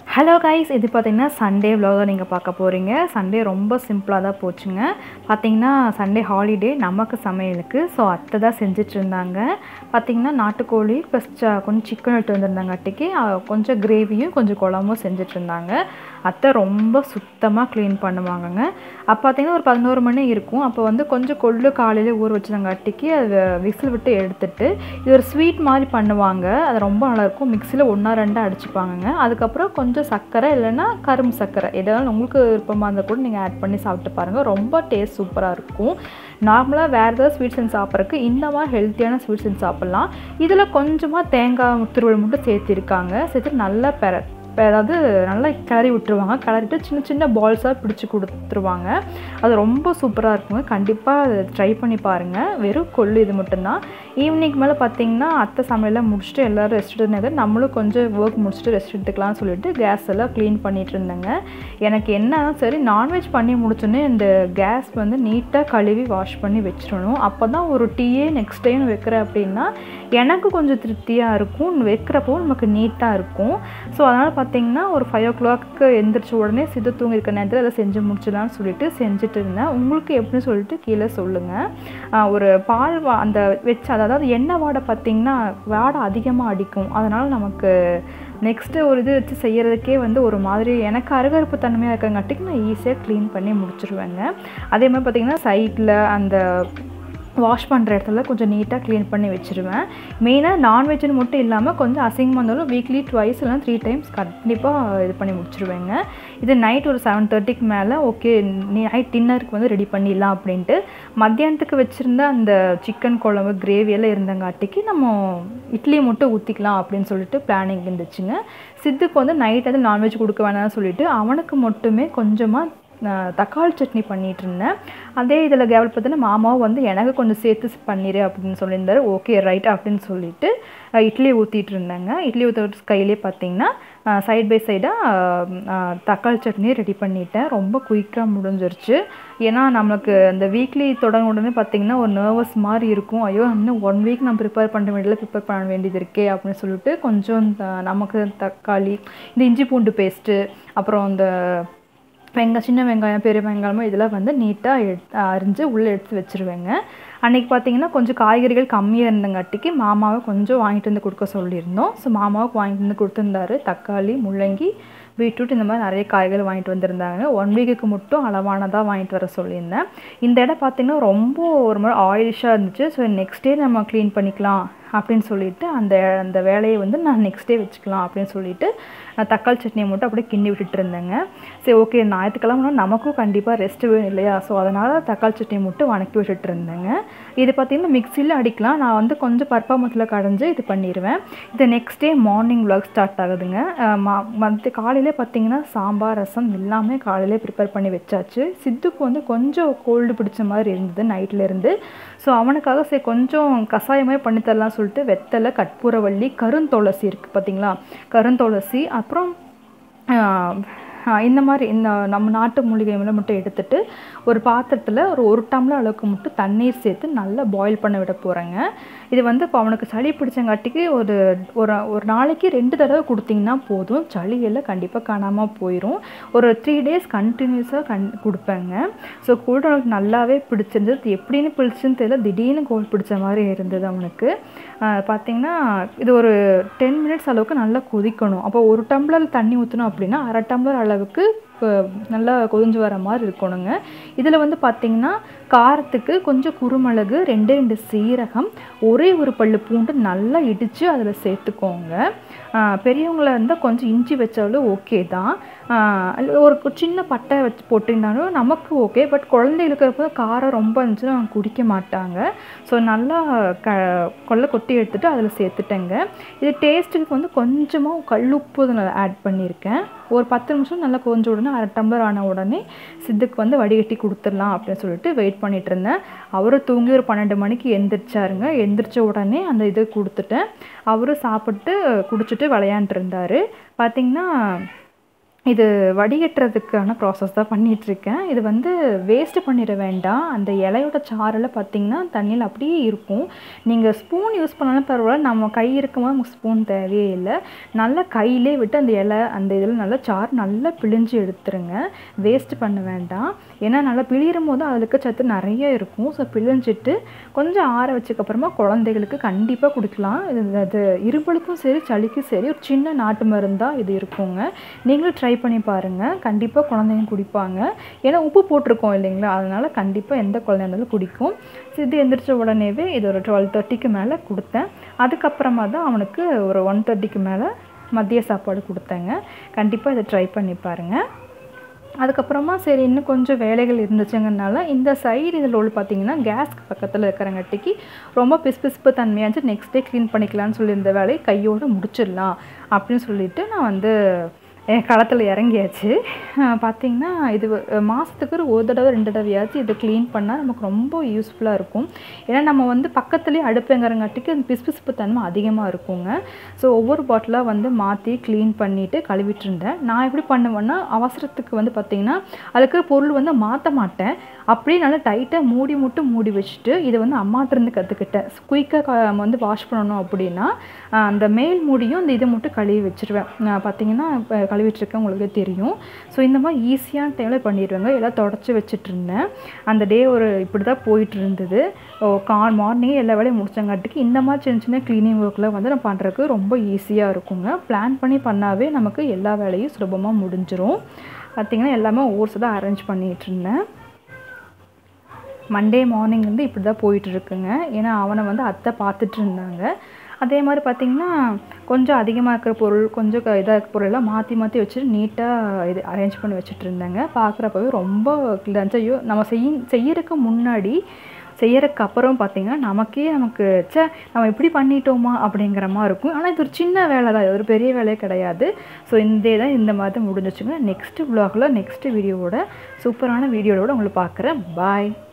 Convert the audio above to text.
hello guys இது பார்த்தீங்கன்னா Sunday vlog தான் நீங்கள் பார்க்க போகிறீங்க சண்டே ரொம்ப சிம்பிளாக தான் போச்சுங்க பார்த்தீங்கன்னா சண்டே ஹாலிடே நமக்கு சமையலுக்கு ஸோ அத்தை தான் செஞ்சுட்டு இருந்தாங்க பார்த்தீங்கன்னா நாட்டுக்கோழி ப்ளஸ் கொஞ்சம் சிக்கன் எடுத்து வந்திருந்தாங்க அட்டைக்கு அஹ், கொஞ்சம் கிரேவியும் கொஞ்சம் குழம்பும் செஞ்சுட்டு இருந்தாங்க அத்தை ரொம்ப சுத்தமாக க்ளீன் பண்ணுவாங்கங்க அப்போ பார்த்தீங்கன்னா ஒரு பதினோரு மணி இருக்கும் அப்போ வந்து கொஞ்சம் கொள்ளு காலையில் ஊற வச்சிருந்தாங்க அட்டிக்கு அது விசில் விட்டு எடுத்துட்டு இது ஒரு ஸ்வீட் மாதிரி பண்ணுவாங்க அது ரொம்ப நல்லாயிருக்கும் மிக்சியில் ஒன்றா ரெண்டாக அடிச்சுப்பாங்கங்க அதுக்கப்புறம் கொஞ்சம் சர்க்கரை இல்லைன்னா கரும்பு சர்க்கரை எதாவது உங்களுக்கு விருப்பமாக இருந்தால் கூட நீங்கள் ஆட் பண்ணி சாப்பிட்டு பாருங்கள் ரொம்ப டேஸ்ட் சூப்பராக இருக்கும் நார்மலாக வேறு ஏதாவது ஸ்வீட் செஞ்சு சாப்பிட்றதுக்கு இந்த மாதிரி ஹெல்த்தியான ஸ்வீட் செஞ்சு சாப்பிட்லாம் இதில் கொஞ்சமாக தேங்காய் துருவல் மட்டும் சேர்த்திருக்காங்க சேர்த்து நல்லா பெற இப்போ அதாவது நல்லா கிளறி விட்டுருவாங்க கிளறிட்டு சின்ன சின்ன பால்ஸாக பிடிச்சி கொடுத்துருவாங்க அது ரொம்ப சூப்பராக இருக்குங்க கண்டிப்பாக அதை ட்ரை பண்ணி பாருங்கள் வெறும் கொள்ளு இது மட்டும்தான் ஈவினிங் மேலே பார்த்தீங்கன்னா அத்தை சமையலாம் முடிச்சுட்டு எல்லோரும் ரெஸ்ட் எடுத்து நம்மளும் கொஞ்சம் ஒர்க் முடிச்சுட்டு ரெஸ்ட் எடுத்துக்கலாம்னு சொல்லிட்டு கேஸ் எல்லாம் க்ளீன் பண்ணிட்டு இருந்தேங்க எனக்கு என்ன சரி நான்வெஜ் பண்ணி முடிச்சோன்னே இந்த கேஸ் வந்து நீட்டாக கழுவி வாஷ் பண்ணி வச்சிடணும் அப்போ தான் ஒரு டீயே நெக்ஸ்ட் டைம் வைக்கிறேன் அப்படின்னா எனக்கு கொஞ்சம் திருப்தியாக இருக்கும் வைக்கிறப்போ நமக்கு நீட்டாக இருக்கும் ஸோ அதனால் பார்த்தீங்கன்னா ஒரு ஃபைவ் ஓ கிளாக்கு எந்திரிச்ச உடனே சித்து தூங்கி இருக்க நேரத்தில் அதை செஞ்சு முடிச்சிடலாம்னு சொல்லிட்டு செஞ்சுட்டு இருந்தேன் உங்களுக்கு எப்படின்னு சொல்லிட்டு கீழே சொல்லுங்கள் ஒரு பால் வா அந்த வச்சு அதாவது எண்ணெய் வாடை பார்த்தீங்கன்னா வாடை அதிகமாக அடிக்கும் அதனால் நமக்கு நெக்ஸ்ட்டு ஒரு இது வச்சு செய்கிறதுக்கே வந்து ஒரு மாதிரி எனக்கு அருகருப்பு தன்மையாக இருக்கங்காட்டிக்கு நான் ஈஸியாக க்ளீன் பண்ணி முடிச்சிருவேங்க அதே மாதிரி பார்த்திங்கன்னா சைடில் அந்த வாஷ் பண்ணுற இடத்துல கொஞ்சம் நீட்டாக க்ளீன் பண்ணி வச்சுருவேன் மெயினாக நான்வெஜ்னு மட்டும் இல்லாமல் கொஞ்சம் அசிங்கமாக இருந்தாலும் வீக்லி ட்வைஸ் இல்லைனா த்ரீ டைம்ஸ் கண்டிப்பாக இது பண்ணி முடிச்சிருவேங்க இது நைட் ஒரு செவன் தேர்ட்டிக்கு மேலே ஓகே நைட் டின்னருக்கு வந்து ரெடி பண்ணிடலாம் அப்படின்ட்டு மத்தியானத்துக்கு வச்சுருந்த அந்த சிக்கன் குழம்பு கிரேவி எல்லாம் இருந்தங்காட்டிக்கு நம்ம இட்லி மட்டும் ஊற்றிக்கலாம் அப்படின்னு சொல்லிட்டு பிளானிங் இருந்துச்சுங்க சித்துக்கு வந்து நைட் வந்து நான்வெஜ் கொடுக்க வேணாம்னு சொல்லிட்டு அவனுக்கு மட்டுமே கொஞ்சமாக நான் தக்காளி சட்னி பண்ணிகிட்டு இருந்தேன் அதே இதில் கேவல் பார்த்தீங்கன்னா மாமாவும் வந்து எனக்கு கொஞ்சம் சேர்த்து பண்ணிடு அப்படின்னு சொல்லியிருந்தாரு ஓகே ரைட் அப்படின்னு சொல்லிட்டு அஹ், இட்லி ஊற்றிட்டு இருந்தாங்க இட்லி ஊற்ற கையிலே பார்த்தீங்கன்னா சைட் பை சைடாக தக்காளி சட்னி ரெடி பண்ணிட்டேன் ரொம்ப குயிக்காக முடிஞ்சிருச்சு ஏன்னா நம்மளுக்கு அந்த வீக்லி தொடங்க உடனே பார்த்தீங்கன்னா ஒரு நர்வஸ் மாதிரி இருக்கும் ஐயோ இன்னும் ஒன் வீக் நான் ப்ரிப்பேர் பண்ண வேண்டியதில் ப்ரிப்பேர் பண்ண வேண்டியது இருக்கே அப்படின்னு சொல்லிட்டு கொஞ்சம் த- நமக்கு தக்காளி இந்த இஞ்சி பூண்டு பேஸ்ட்டு அப்புறம் இந்த வெங்காயம் சின்ன வெங்காயம் பெரிய வெங்காயமும் இதெல்லாம் வந்து நீட்டாக எடு அரிஞ்சு உள்ளே எடுத்து வச்சுருவேங்க அன்றைக்கி பார்த்தீங்கன்னா கொஞ்சம் காய்கறிகள் கம்மியாக இருந்தங்காட்டிக்கு மாமாவை கொஞ்சம் வாங்கிட்டு வந்து கொடுக்க சொல்லியிருந்தோம் ஸோ மாமாவுக்கு வாங்கிட்டு வந்து கொடுத்துருந்தாரு தக்காளி முள்ளங்கி பீட்ரூட் இந்த மாதிரி நிறைய காய்கறி வாங்கிட்டு வந்திருந்தாங்க ஒன் வீக்குக்கு மட்டும் அளவானதாக வாங்கிட்டு வர சொல்லியிருந்தேன் இந்த இடம் பார்த்தீங்கன்னா ரொம்ப ஒரு மாதிரி ஆயிலிஷாக இருந்துச்சு ஸோ நெக்ஸ்ட் டே நம்ம க்ளீன் பண்ணிக்கலாம் அப்படின்னு சொல்லிட்டு அந்த அந்த வேலையை வந்து நான் நெக்ஸ்ட் டே வச்சுக்கலாம் அப்படின்னு சொல்லிட்டு நான் தக்காளி சட்னியை மட்டும் அப்படியே கிண்டி விட்டுட்டு இருந்தேங்க சரி ஓகே ஞாயிற்றுக்கிழமை நமக்கும் கண்டிப்பாக ரெஸ்ட் வேணும் இல்லையா ஸோ அதனால் தக்காளி சட்னி மட்டும் வணக்கி விட்டுட்டு இருந்தேங்க இது பார்த்திங்கன்னா மிக்சியில் அடிக்கலாம் நான் வந்து கொஞ்சம் பருப்பாமத்தில் கடைஞ்சு இது பண்ணிடுவேன் இது next day morning vlog start ஆகுதுங்க அஹ் ம- மத்த காலையிலே பார்த்தீங்கன்னா சாம்பார் ரசம் எல்லாமே காலையிலே ப்ரிப்பேர் பண்ணி வச்சாச்சு சித்துக்கு வந்து கொஞ்சம் கோல்டு பிடிச்ச மாதிரி இருந்தது நைட்ல இருந்து ஸோ அவனுக்காக சரி கொஞ்சம் கஷாயமே பண்ணி தரலாம் சொல்லிட்டு வெத்தலை கற்பூரவள்ளி கருந்துளசி இருக்குது பார்த்தீங்களா கருந்துளசி அப்புறம் ஆஹ், ஆஹ், இந்த மாதிரி இந்த நம்ம நாட்டு மூலிகைகளை மட்டும் எடுத்துட்டு ஒரு பாத்திரத்தில் ஒரு ஒரு டம்ளர் அளவுக்கு மட்டும் தண்ணீர் சேர்த்து நல்லா பாயில் பண்ண விட போகிறேங்க இது வந்து இப்போ அவனுக்கு சளி பிடிச்சங்காட்டிக்கு ஒரு ஒரு ஒரு நாளைக்கு ரெண்டு தடவை கொடுத்தீங்கன்னா போதும் சளி எல்லாம் கண்டிப்பாக காணாமல் போயிடும் ஒரு த்ரீ டேஸ் கண்டினியூஸாக கண் கொடுப்பேங்க ஸோ கூட அவனுக்கு நல்லாவே பிடிச்சிருந்தது அது எப்படின்னு பிடிச்சுன்னு தெரியல திடீர்னு கோல் பிடிச்ச மாதிரி இருந்தது அவனுக்கு ஆஹ் பார்த்தீங்கன்னா இது ஒரு டென் மினிட்ஸ் அளவுக்கு நல்லா கொதிக்கணும் அப்போ ஒரு டம்ளர் தண்ணி ஊற்றணும் அப்படின்னா அரை டம்ளர் அளவுக்கு அஹ், நல்லா கொதிஞ்சு வர மாதிரி இருக்கணுங்க இதில் வந்து பார்த்தீங்கன்னா காரத்துக்கு கொஞ்சம் குருமிளகு ரெண்டு ரெண்டு சீரகம் ஒரே ஒரு பல்லு பூண்டு நல்லா இடித்து அதில் சேர்த்துக்கோங்க ஆஹ், பெரியவங்களா இருந்தால் கொஞ்சம் இஞ்சி வச்சாலும் ஓகே தான் ஆஹ், இல்ல ஒரு கு- சின்ன பட்டை வச்சு போட்டிருந்தாலும் நமக்கு ஓகே பட் குழந்தைகளுக்கு இருக்கிறப்ப காரம் ரொம்ப இருந்துச்சுன்னா அவங்க குடிக்க மாட்டாங்க ஸோ நல்லா க கொல்லை கொட்டி எடுத்துட்டு அதில் சேர்த்துட்டேங்க இது டேஸ்ட்டுக்கு வந்து கொஞ்சமாக கல்லுப்பு இதில் ஆட் பண்ணியிருக்கேன் ஒரு பத்து நிமிஷம் நல்லா கொஞ்ச உடனே அரை டம்ளர் ஆன உடனே சித்துக்கு வந்து வடிகட்டி கொடுத்துடலாம் அப்படின்னு சொல்லிட்டு வெயிட் பண்ணிட்டு இருந்தேன் அவரும் தூங்கி ஒரு பன்னெண்டு மணிக்கு எந்திரிச்சாருங்க எந்திரிச்ச உடனே அந்த இது கொடுத்துட்டேன் அவரும் சாப்பிட்டு குடிச்சிட்டு விளையாண்டுட்டு இருந்தாரு பார்த்தீங்கன்னா இது வடிகட்டுறதுக்கான ப்ராசஸ் தான் பண்ணிகிட்ருக்கேன் இது வந்து வேஸ்ட்டு பண்ணிட வேண்டாம் அந்த இலையோட சாறில் பார்த்தீங்கன்னா தண்ணியில் அப்படியே இருக்கும் நீங்கள் ஸ்பூன் யூஸ் பண்ணாலும் பரவாயில்ல நம்ம கை இருக்கும்போது நமக்கு ஸ்பூன் தேவையே இல்லை நல்லா கையிலே விட்டு அந்த இலை அந்த இதில் நல்லா சாறு நல்லா பிழிஞ்சு எடுத்துருங்க வேஸ்ட் பண்ண வேண்டாம் ஏன்னா நல்லா பிழியும் போது அதில் இருக்க சத்து நிறைய இருக்கும் ஸோ பிழிஞ்சிட்டு கொஞ்சம் ஆற வச்சக்கப்புறமா குழந்தைகளுக்கு கண்டிப்பாக கொடுக்கலாம் இது அது இரும்பலுக்கும் சரி சளிக்கும் சரி ஒரு சின்ன நாட்டு மருந்தாக இது இருக்குங்க நீங்களும் ட்ரை பண்ணி பாருங்கள் கண்டிப்பாக குழந்தைங்க குடிப்பாங்க ஏன்னா உப்பு போட்டிருக்கோம் இல்லைங்களா அதனால் கண்டிப்பாக எந்த குழந்தை இருந்தாலும் குடிக்கும் இது எந்திரிச்ச உடனேவே இது ஒரு டுவெல் தேர்ட்டிக்கு மேலே கொடுத்தேன் அதுக்கப்புறமா தான் அவனுக்கு ஒரு ஒன் தேர்ட்டிக்கு மேலே மதிய சாப்பாடு கொடுத்தேங்க கண்டிப்பாக இதை ட்ரை பண்ணி பாருங்கள் அதுக்கப்புறமா சரி இன்னும் கொஞ்சம் வேலைகள் இருந்துச்சுங்கனால இந்த சைடு இதில் உள்ள பார்த்தீங்கன்னா கேஸ்க்கு பக்கத்தில் இருக்கிறங்காட்டிக்கு ரொம்ப பிசுபிசுப்பு தன்மையாச்சு நெக்ஸ்ட் டே க்ளீன் பண்ணிக்கலாம்னு சொல்லி இந்த வேலையை கையோடு முடிச்சிடலாம் அப்படின்னு சொல்லிட்டு நான் வந்து என் களத்தில் இறங்கியாச்சு பார்த்திங்கன்னா இது மாதத்துக்கு ஒரு ஒரு தடவை ரெண்டு தடவையாச்சும் இதை க்ளீன் பண்ணால் நமக்கு ரொம்ப யூஸ்ஃபுல்லாக இருக்கும் ஏன்னா நம்ம வந்து பக்கத்துலேயே அடுப்புங்கிறங்காட்டிக்கு அந்த பிசுபிசுப்பு தன்மை அதிகமாக இருக்குங்க ஸோ ஒவ்வொரு பாட்டிலாக வந்து மாற்றி க்ளீன் பண்ணிவிட்டு கழுவிட்டு இருந்தேன் நான் எப்படி பண்ணுவேன்னா அவசரத்துக்கு வந்து பார்த்திங்கன்னா அதுக்கு பொருள் வந்து மாற்ற மாட்டேன் அப்படியே நல்லா டைட்டாக மூடி மட்டும் மூடி வச்சுட்டு இதை வந்து அம்மாட்டிருந்து கற்றுக்கிட்டேன் குயிக்காக வந்து வாஷ் பண்ணணும் அப்படின்னா அந்த மேல் மூடியும் அந்த இதை மட்டும் கழுவி வச்சுருவேன் பார்த்திங்கன்னா இப்போ கழுவிட்டுருக்கேன் உங்களுக்கு தெரியும் ஸோ இந்த மாதிரி ஈஸியான டைமில் பண்ணிடுவேங்க எல்லாம் தொடச்சி வச்சுட்டு இருந்தேன் அந்த டே ஒரு இப்படி தான் போயிட்டு இருந்தது கால் மார்னிங்கே எல்லா வேலையும் முடிச்சங்காட்டிக்கு இந்த மாதிரி சின்ன சின்ன க்ளீனிங் ஒர்க்கில் வந்து நான் பண்ணுறதுக்கு ரொம்ப ஈஸியாக இருக்குங்க பிளான் பண்ணி பண்ணாவே நமக்கு எல்லா வேலையும் சுலபமாக முடிஞ்சிடும் பார்த்திங்கன்னா எல்லாமே ஒவ்வொரு தான் அரேஞ்ச் பண்ணிகிட்டு இருந்தேன் மண்டே மார்னிங் வந்து இப்படி தான் போயிட்டு இருக்குங்க ஏன்னா அவனை வந்து அத்தை பார்த்துட்டு இருந்தாங்க அதே மாதிரி பார்த்திங்கன்னா கொஞ்சம் அதிகமாக இருக்கிற பொருள் கொஞ்சம் இதாக இருக்கிற பொருளெல்லாம் மாற்றி மாற்றி வச்சுட்டு நீட்டாக இது அரேஞ்ச் பண்ணி வச்சுட்டு இருந்தாங்க பார்க்குறப்பவே ரொம்ப ஐயோ நம்ம செய் செய்யறதுக்கு முன்னாடி செய்யறதுக்கு அப்புறம் பார்த்திங்கன்னா நமக்கே நமக்கு சே நம்ம இப்படி பண்ணிட்டோமா அப்படிங்கிற மாதிரி இருக்கும் ஆனால் இது ஒரு சின்ன வேலை தான் இது ஒரு பெரிய வேலையே கிடையாது ஸோ இந்த தான் இந்த மாதிரி தான் முடிஞ்சிச்சுங்க நெக்ஸ்ட்டு வ்ளாகில் நெக்ஸ்ட்டு வீடியோவோட சூப்பரான வீடியோவோட உங்களை பார்க்குறேன் பாய்